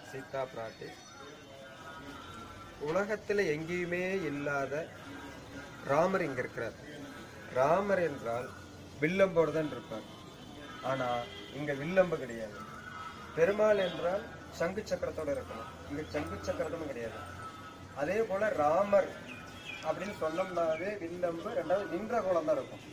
சீதா பிராட்டி உலகத்துல எங்கேயுமே இல்லாத ராமர் இங்க இருக்கிறார் ராமர் என்றால் வில்லம்போடு தான் இருப்பார் ஆனா இங்க வில்லம்பு கிடையாது பெருமாள் என்றால் சங்கு சக்கரத்தோட இருக்கணும் இங்க சங்கு சக்கரத்தும் கிடையாது அதே போல ராமர் அப்படின்னு சொன்னோம்னாவே வில்லம்பு ரெண்டாவது நின்ற கோலம் தான் இருக்கும்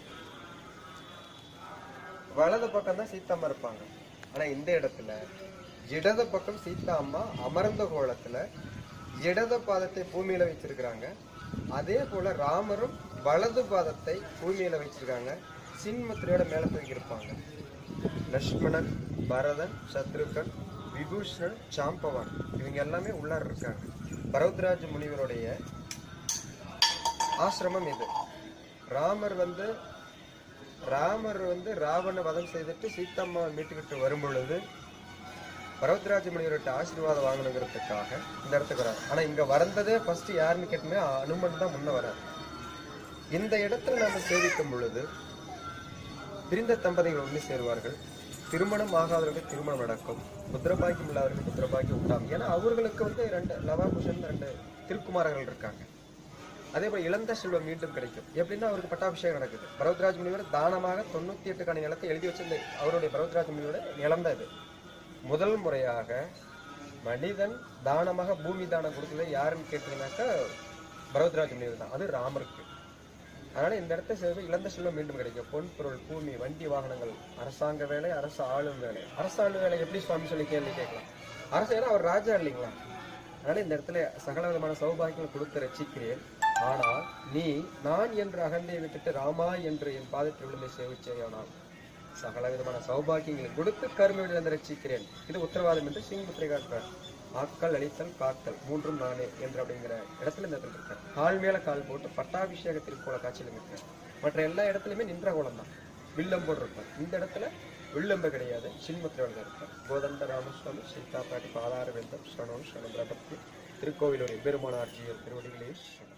வலது பக்கம் தான் சீத்தம்மா இருப்பாங்க ஆனா இந்த இடத்துல இடது பக்கம் சீதா அம்மா அமர்ந்த கோலத்துல இடது பாதத்தை பூமியில வச்சிருக்கிறாங்க அதே போல ராமரும் வலது பாதத்தை பூமியில வச்சிருக்காங்க சின்மத்திரையோட மேல தூக்கி இருப்பாங்க லக்ஷ்மணன் பரதன் சத்ருகன் விபூஷணன் சாம்பவான் இவங்க எல்லாமே உள்ளார இருக்காங்க பரத்ராஜ முனிவருடைய ஆசிரமம் இது ராமர் வந்து ராமர் வந்து ராவண வதம் செய்துட்டு சீத்தம்மா மீட்டுக்கிட்டு வரும் பொழுது பரவத்ராஜ முனிவர்கிட்ட ஆசீர்வாதம் வாங்கணுங்கிறதுக்காக இந்த இடத்துக்கு வராரு ஆனா இங்க வந்ததே ஃபர்ஸ்ட் யாருன்னு கேட்டுமே அனுமன் தான் முன்ன வராரு இந்த இடத்துல நாம சேவிக்கும் பொழுது பிரிந்த தம்பதிகள் ஒன்று சேருவார்கள் திருமணம் ஆகாதவர்களுக்கு திருமணம் நடக்கும் புத்திரபாக்கியம் இல்லாதவர்களுக்கு புத்திரபாக்கியம் உண்டாகும் ஏன்னா அவர்களுக்கு வந்து ரெண்டு லவாகுஷன் ரெண்டு திருக்குமாரர்கள் இருக்காங்க அதே போல இழந்த செல்வம் மீண்டும் கிடைக்கும் எப்படின்னா அவருக்கு பட்டாபிஷேகம் நடக்குது பரவத்ராஜ் முனிவர் தானமாக தொண்ணூத்தி எட்டு கணி நிலத்தை எழுதி வச்சிருந்த அவருடைய பரவத்ராஜ் முனிவரோட நிலம் தான் இது முதல் முறையாக மனிதன் தானமாக பூமி தானம் கொடுக்கல யாருன்னு கேட்டீங்கன்னாக்கா பரவத்ராஜ் முனிவர் தான் அது ராமருக்கு அதனால இந்த இடத்த சேர்ந்து இழந்த செல்வம் மீண்டும் கிடைக்கும் பொன் பொருள் பூமி வண்டி வாகனங்கள் அரசாங்க வேலை அரசு ஆளும் வேலை அரசாளும் வேலை எப்படி சுவாமி சொல்லி கேள்வி கேட்கலாம் அரசு ஏன்னா அவர் ராஜா இல்லைங்களா அதனால இந்த இடத்துல சகல விதமான சௌபாகியங்கள் கொடுத்து ரசிக்கிறேன் ஆனால் நீ நான் என்று அகந்தை விட்டுட்டு ராமா என்று என் பாதத்தில் விழுந்து சேவிச்சேயானால் சகல விதமான சௌபாகியங்களை கொடுத்து கருமையுடன் வந்து ரசிக்கிறேன் இது உத்தரவாதம் என்று சிங்கமுத்திரை காட்டுறார் ஆக்கல் அழித்தல் காத்தல் மூன்றும் நானே என்று அப்படிங்கிற இடத்துல இந்த இடத்துல இருக்கார் கால் மேல கால் போட்டு பட்டாபிஷேக திருக்கோல காட்சியில் இருக்கார் மற்ற எல்லா இடத்துலயுமே நின்ற கோலம் தான் வில்லம் போட்டிருப்பார் இந்த இடத்துல வில்லம்பு கிடையாது சின்முத்திரையோட இருப்பார் கோதண்ட ராமசுவாமி சீதா பாட்டி பாதார வேந்தம் சரணம் சரணம் பிரபத்தி திருக்கோவிலுடைய பெருமானார்ஜியர் திருவடிகளே சரணம்